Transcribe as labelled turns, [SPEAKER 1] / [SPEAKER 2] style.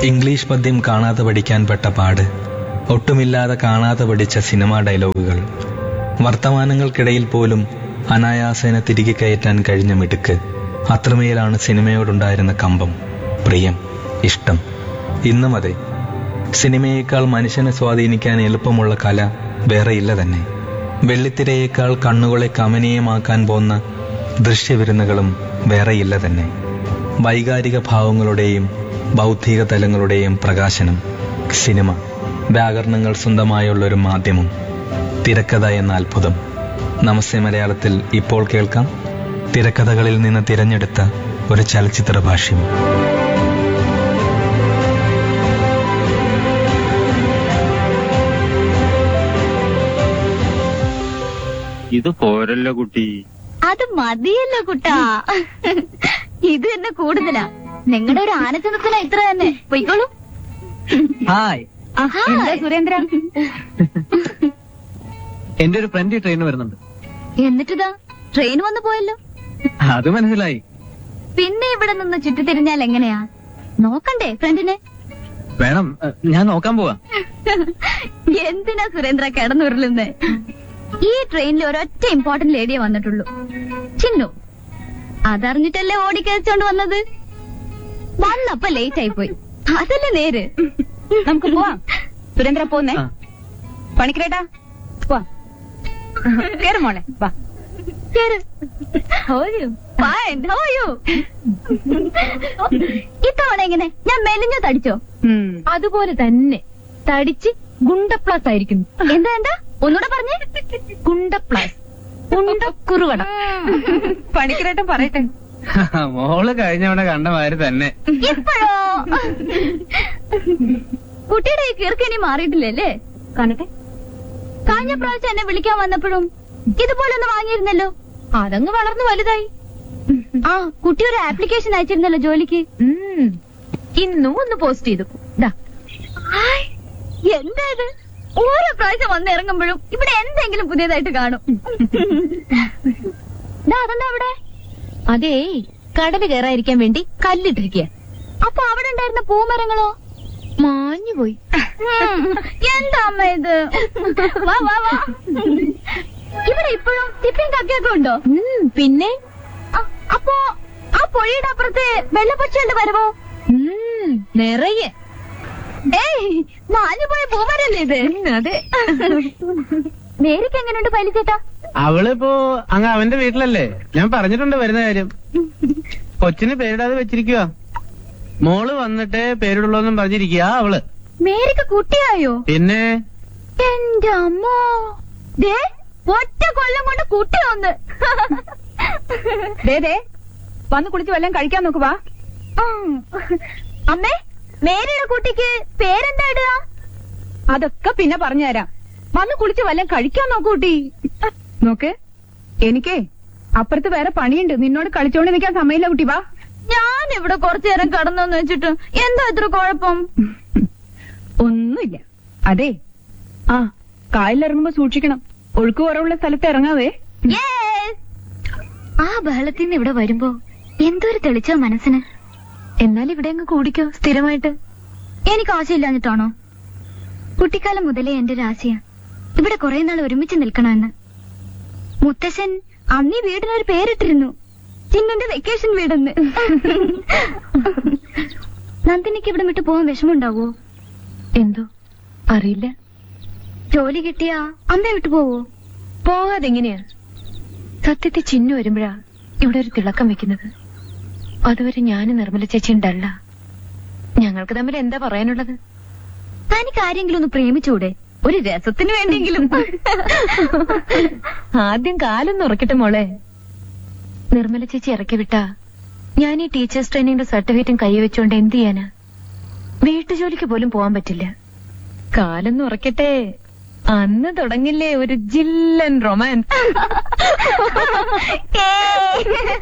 [SPEAKER 1] English പദ്യം കാണാതെ പഠിക്കാൻ പെട്ട പാട് ഒട്ടുമില്ലാതെ കാണാതെ പഠിച്ച സിനിമാ ഡയലോഗുകൾ വർത്തമാനങ്ങൾക്കിടയിൽ പോലും അനായാസേന തിരികെ കയറ്റാൻ കഴിഞ്ഞ മിടുക്ക് അത്രമേലാണ് സിനിമയോടുണ്ടായിരുന്ന കമ്പം പ്രിയം ഇഷ്ടം ഇന്നും അതെ സിനിമയേക്കാൾ മനുഷ്യനെ സ്വാധീനിക്കാൻ എളുപ്പമുള്ള കല വേറെയില്ല തന്നെ വെള്ളിത്തിരയേക്കാൾ കണ്ണുകളെ കമനീയമാക്കാൻ പോന്ന ദൃശ്യവിരുന്നുകളും വേറെയില്ല തന്നെ വൈകാരിക ഭാവങ്ങളുടെയും ബൗദ്ധിക തലങ്ങളുടെയും പ്രകാശനം സിനിമ വ്യാകരണങ്ങൾ സ്വന്തമായുള്ള ഒരു മാധ്യമം തിരക്കഥ എന്ന അത്ഭുതം നമസ്തേ മലയാളത്തിൽ ഇപ്പോൾ കേൾക്കാം തിരക്കഥകളിൽ നിന്ന് തിരഞ്ഞെടുത്ത ഒരു ചലച്ചിത്ര ഭാഷ്യം
[SPEAKER 2] ഇത് പോരല്ലോ കുട്ടി
[SPEAKER 3] അത് മതിയല്ലോ കുട്ടാ ഇത് തന്നെ കൂടുതലാ നിങ്ങളുടെ ഒരു ആനച്ചന്തത്തില ഇത്ര തന്നെ പൊയ്ക്കോളൂ
[SPEAKER 4] ഹായ്
[SPEAKER 3] ആഹാ.
[SPEAKER 4] എന്താ സുരേന്ദ്ര എന്റെ ഒരു ഫ്രണ്ട് ട്രെയിൻ വരുന്നുണ്ട്
[SPEAKER 3] എന്നിട്ടിതാ ട്രെയിൻ വന്നു പോയല്ലോ
[SPEAKER 4] അത് മനസ്സിലായി
[SPEAKER 3] പിന്നെ ഇവിടെ നിന്ന് ചുറ്റിത്തിരിഞ്ഞാൽ എങ്ങനെയാ നോക്കണ്ടേ ഫ്രണ്ടിനെ
[SPEAKER 4] വേണം ഏഹ്, ഞാൻ നോക്കാൻ പോവാ
[SPEAKER 3] എന്തിനാ സുരേന്ദ്ര കിടന്നുരുളുന്നേ ഈ ട്രെയിനിൽ ഒരൊറ്റ ഇമ്പോർട്ടന്റ് ലേഡിയെ വന്നിട്ടുള്ളൂ ചിന്നു അതറിഞ്ഞിട്ടല്ലേ ഓടിക്കഴിച്ചോണ്ട് വന്നത് വന്നപ്പോ ലേറ്റ് ആയിപ്പോയി അതല്ലേ നേര്
[SPEAKER 5] നമുക്ക് പോവാം സുരേന്ദ്ര പോന്നേ
[SPEAKER 4] ആ.
[SPEAKER 5] പണിക്കരേട്ടാ പോവാ കേറ് മോളെ വാ
[SPEAKER 3] കേറ്. How are you? Fine. How are you? ഇത്തവണ എങ്ങനെ ഞാൻ മെലിഞ്ഞു തടിച്ചോ
[SPEAKER 5] ഉം.
[SPEAKER 6] അതുപോലെ തന്നെ തടിച്ച് ഗുണ്ടപ്ലാസ് ആയിരിക്കുന്നു
[SPEAKER 3] എന്താ എന്താ ഒന്നുകൂടെ പറഞ്ഞേ
[SPEAKER 6] ഗുണ്ടപ്ലാസ് ഗുണ്ടക്കുറുവട
[SPEAKER 5] പണിക്കരേട്ടൻ പറയട്ടെ
[SPEAKER 4] മോള് കഴിഞ്ഞവണ കണ്ട മാതിരി തന്നെ
[SPEAKER 3] ഇപ്പോഴോ കുട്ടിയുടെ ഈ കിറുക്ക് ഇനി മാറിയിട്ടില്ലല്ലേ
[SPEAKER 6] കാണട്ടെ
[SPEAKER 3] കഴിഞ്ഞ പ്രാവശ്യം എന്നെ വിളിക്കാൻ വന്നപ്പോഴും ഇതുപോലെ ഒന്ന് വാങ്ങിയിരുന്നല്ലോ
[SPEAKER 6] അതങ്ങ് വളർന്നു വലുതായി
[SPEAKER 3] ആ കുട്ടി ഒരു ആപ്ലിക്കേഷൻ അയച്ചിരുന്നല്ലോ ജോലിക്ക്
[SPEAKER 6] ഉം. ഇന്നും ഒന്ന് പോസ്റ്റ് ചെയ്തു ദാ
[SPEAKER 3] ഹായ്, എന്താ ഇത് ഓരോ പ്രാവശ്യം വന്ന് ഇറങ്ങുമ്പോഴും ഇവിടെ എന്തെങ്കിലും പുതിയതായിട്ട് കാണും ദാ, അതെന്താ അവിടെ
[SPEAKER 6] അതേ കടല് കയറാതിരിക്കാൻ വേണ്ടി കല്ലിട്ടിരിക്കുക
[SPEAKER 3] അപ്പൊ അവിടെ ഉണ്ടായിരുന്ന പൂമരങ്ങളോ
[SPEAKER 6] മാഞ്ഞുപോയി
[SPEAKER 3] ഉം, എന്താ അമ്മ ഇത് വാ വാ വാ ഇവിടെ ഇപ്പോഴും തിപ്പിയും കക്കയൊക്കെ ഉണ്ടോ
[SPEAKER 6] ഉം, പിന്നെ
[SPEAKER 3] അ- അപ്പോ ആ പുഴയുടെ അപ്പുറത്തെ വെള്ളപ്പക്ഷികളുടെ വരവോ
[SPEAKER 6] ഉം, നിറയെ
[SPEAKER 3] ഏയ് മാഞ്ഞുപോയ പൂമരല്ലേ ഇത്
[SPEAKER 6] ഉം, അതെ
[SPEAKER 3] മേരിക്ക് എങ്ങനെയുണ്ട് പലിച്ചേട്ടാ
[SPEAKER 4] അവളിപ്പോ അങ്ങ് അവന്റെ വീട്ടിലല്ലേ ഞാൻ പറഞ്ഞിട്ടുണ്ട് വരുന്ന കാര്യം കൊച്ചിന് പേരിടാതെ വെച്ചിരിക്കുക മോള് വന്നിട്ട് പേരിടുള്ളൂന്നും പറഞ്ഞിരിക്കുക അവള്
[SPEAKER 3] മേരിക്ക് കുട്ടിയായോ
[SPEAKER 4] പിന്നെ
[SPEAKER 3] എന്റെ അമ്മോ ദേ ഒറ്റ കൊല്ലം കൊണ്ട് കുട്ടി വന്ന്
[SPEAKER 5] ദേ ദേ വന്ന് കുളിച്ച് വല്ലതും കഴിക്കാൻ നോക്കുവാ
[SPEAKER 3] ഉം. അമ്മേ മേരിയുടെ കുട്ടിക്ക് പേരെന്താ ഇടുക
[SPEAKER 5] അതൊക്കെ പിന്നെ പറഞ്ഞുതരാം വന്ന് കുളിച്ച് വല്ലതും കഴിക്കാൻ നോക്കൂട്ടി നോക്ക് എനിക്കേ അപ്പുറത്ത് വേറെ പണിയുണ്ട് നിന്നോട് കളിച്ചോണ്ട് നിൽക്കാൻ സമയമില്ല കുട്ടി വാ
[SPEAKER 3] ഞാൻ ഇവിടെ കുറച്ചു നേരം കടന്നെന്ന് വെച്ചിട്ട് എന്താ ഇത്ര കുഴപ്പം
[SPEAKER 5] ഒന്നുമില്ല അതെ ആ കായലിറങ്ങുമ്പോ സൂക്ഷിക്കണം ഒഴുക്ക് കുറവുള്ള സ്ഥലത്ത് ഇറങ്ങാവേ
[SPEAKER 3] Yes. ആ ബഹളത്തിൽ നിന്ന് ഇവിടെ വരുമ്പോ എന്തൊരു തെളിച്ചോ മനസ്സിന്
[SPEAKER 6] എന്നാൽ ഇവിടെ അങ്ങ് കൂടിക്കോ സ്ഥിരമായിട്ട്
[SPEAKER 3] എനിക്ക് ആശയില്ലാഞ്ഞിട്ടാണോ കുട്ടിക്കാലം മുതലേ എന്റെ രാശിയാ ഇവിടെ കുറെ നാൾ ഒരുമിച്ച് നിൽക്കണമെന്ന് മുത്തശ്ശൻ അന്നീ വീടിനൊരു പേരിട്ടിരുന്നു ചിന്നുന്റെ വെക്കേഷൻ വീടെന്ന് നന്ദിനിക്ക് ഇവിടെ വിട്ട് പോകാൻ വിഷമുണ്ടാവോ
[SPEAKER 6] എന്തോ അറിയില്ല
[SPEAKER 3] ജോലി കിട്ടിയാ അമ്മ വിട്ടു പോവോ
[SPEAKER 6] പോകാതെ എങ്ങനെയാ സത്യത്തിൽ ചിന്നു വരുമ്പോഴാ ഇവിടെ ഒരു തിളക്കം വെക്കുന്നത് അതുവരെ ഞാനും നിർമ്മല ചേച്ചിയും ഡള്ള ഞങ്ങൾക്ക് തമ്മിൽ എന്താ പറയാനുള്ളത്
[SPEAKER 3] തനിക്ക് ആരെങ്കിലും ഒന്ന് പ്രേമിച്ചൂടെ ഒരു രസത്തിന് വേണ്ടിയെങ്കിലും
[SPEAKER 6] ആദ്യം കാലൊന്ന് ഉറക്കട്ടെ മോളെ നിർമ്മല ചേച്ചി ഇറക്കി വിട്ടാ ഞാൻ ഈ ടീച്ചേഴ്സ് ട്രെയിനിങ്ങിന്റെ സർട്ടിഫിക്കറ്റും കൈവച്ചുകൊണ്ട് എന്ത് ചെയ്യാനാ വീട്ടുജോലിക്ക് പോലും പോവാൻ പറ്റില്ല കാലൊന്ന് ഉറക്കട്ടെ അന്ന് തുടങ്ങില്ലേ ഒരു ജില്ലൻ റൊമാൻസ്
[SPEAKER 3] ഏയ്.